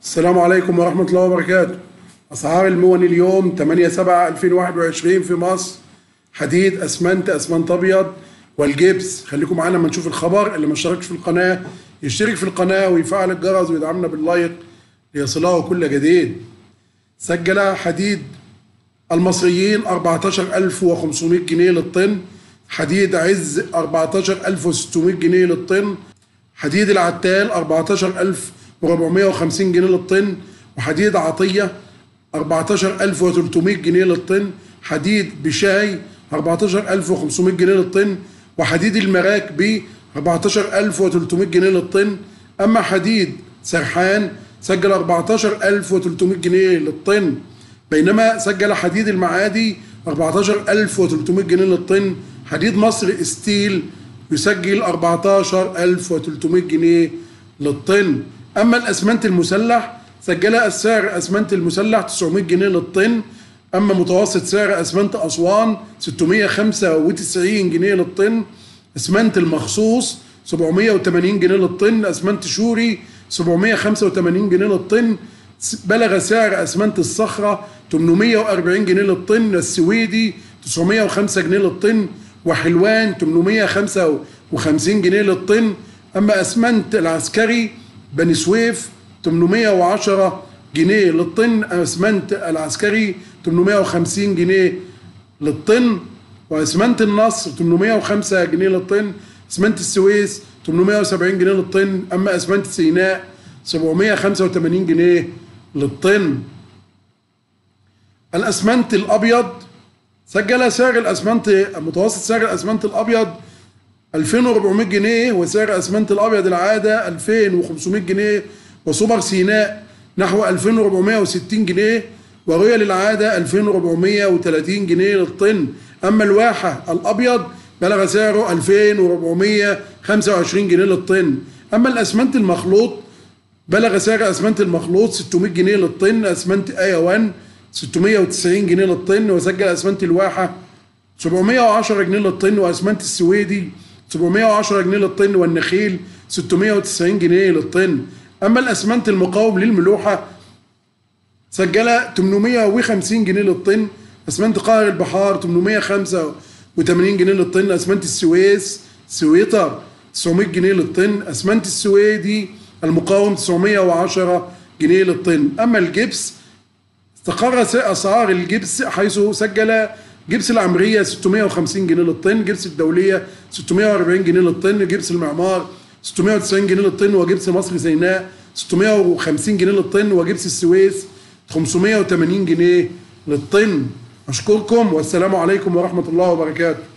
السلام عليكم ورحمة الله وبركاته أسعار المون اليوم 8 7 2021 في مصر حديد أسمنت أسمنت أبيض والجبس خليكم معانا لما نشوف الخبر اللي ما اشتركش في القناة يشترك في القناة ويفعل الجرس ويدعمنا باللايك ليصله كل جديد سجل حديد المصريين 14500 جنيه للطن حديد عز 14600 جنيه للطن حديد العتال 14450 جنيه للطن وحديد عطية 14300 جنيه للطن حديد بشاي 14500 جنيه للطن وحديد المراك ب 14300 جنيه للطن أما حديد سرحان سجل 14300 جنيه للطن بينما سجل حديد المعادي 14300 جنيه للطن حديد مصر ستيل يسجل 14300 جنيه للطن اما الاسمنت المسلح سجل السعر اسمنت المسلح 900 جنيه للطن اما متوسط سعر اسمنت اسوان 695 جنيه للطن اسمنت المخصوص 780 جنيه للطن اسمنت شوري 785 جنيه للطن بلغ سعر اسمنت الصخره 840 جنيه للطن السويدي 905 جنيه للطن وحلوان 855 جنيه للطن اما اسمنت العسكري بني سويف 810 جنيه للطن اسمنت العسكري 850 جنيه للطن واسمنت النصر 805 جنيه للطن اسمنت السويس 870 جنيه للطن اما اسمنت سيناء 785 جنيه للطن الاسمنت الابيض سجل سعر الاسمنت متوسط سعر الاسمنت الابيض 2400 جنيه وسعر اسمنت الابيض العاده 2500 جنيه وسوبر سيناء نحو 2460 جنيه ورويال العاده 2430 جنيه للطن اما الواحه الابيض بلغ سعره 2425 جنيه للطن اما الاسمنت المخلوط بلغ سعر اسمنت المخلوط 600 جنيه للطن اسمنت ايا 1 690 جنيه للطن وسجل اسمنت الواحه 710 جنيه للطن واسمنت السويدي 710 جنيه للطن والنخيل 690 جنيه للطن اما الاسمنت المقاوم للملوحه سجل 850 جنيه للطن اسمنت قاهر البحار 885 جنيه للطن اسمنت السويس سويطر 900 جنيه للطن اسمنت السويدي المقاوم 910 جنيه للطن اما الجبس استقر اسعار الجبس حيث سجل جبس العمريه 650 جنيه للطن جبس الدوليه 640 جنيه للطن جبس المعمار 690 جنيه للطن وجبس مصر سيناء 650 جنيه للطن وجبس السويس 580 جنيه للطن اشكركم والسلام عليكم ورحمه الله وبركاته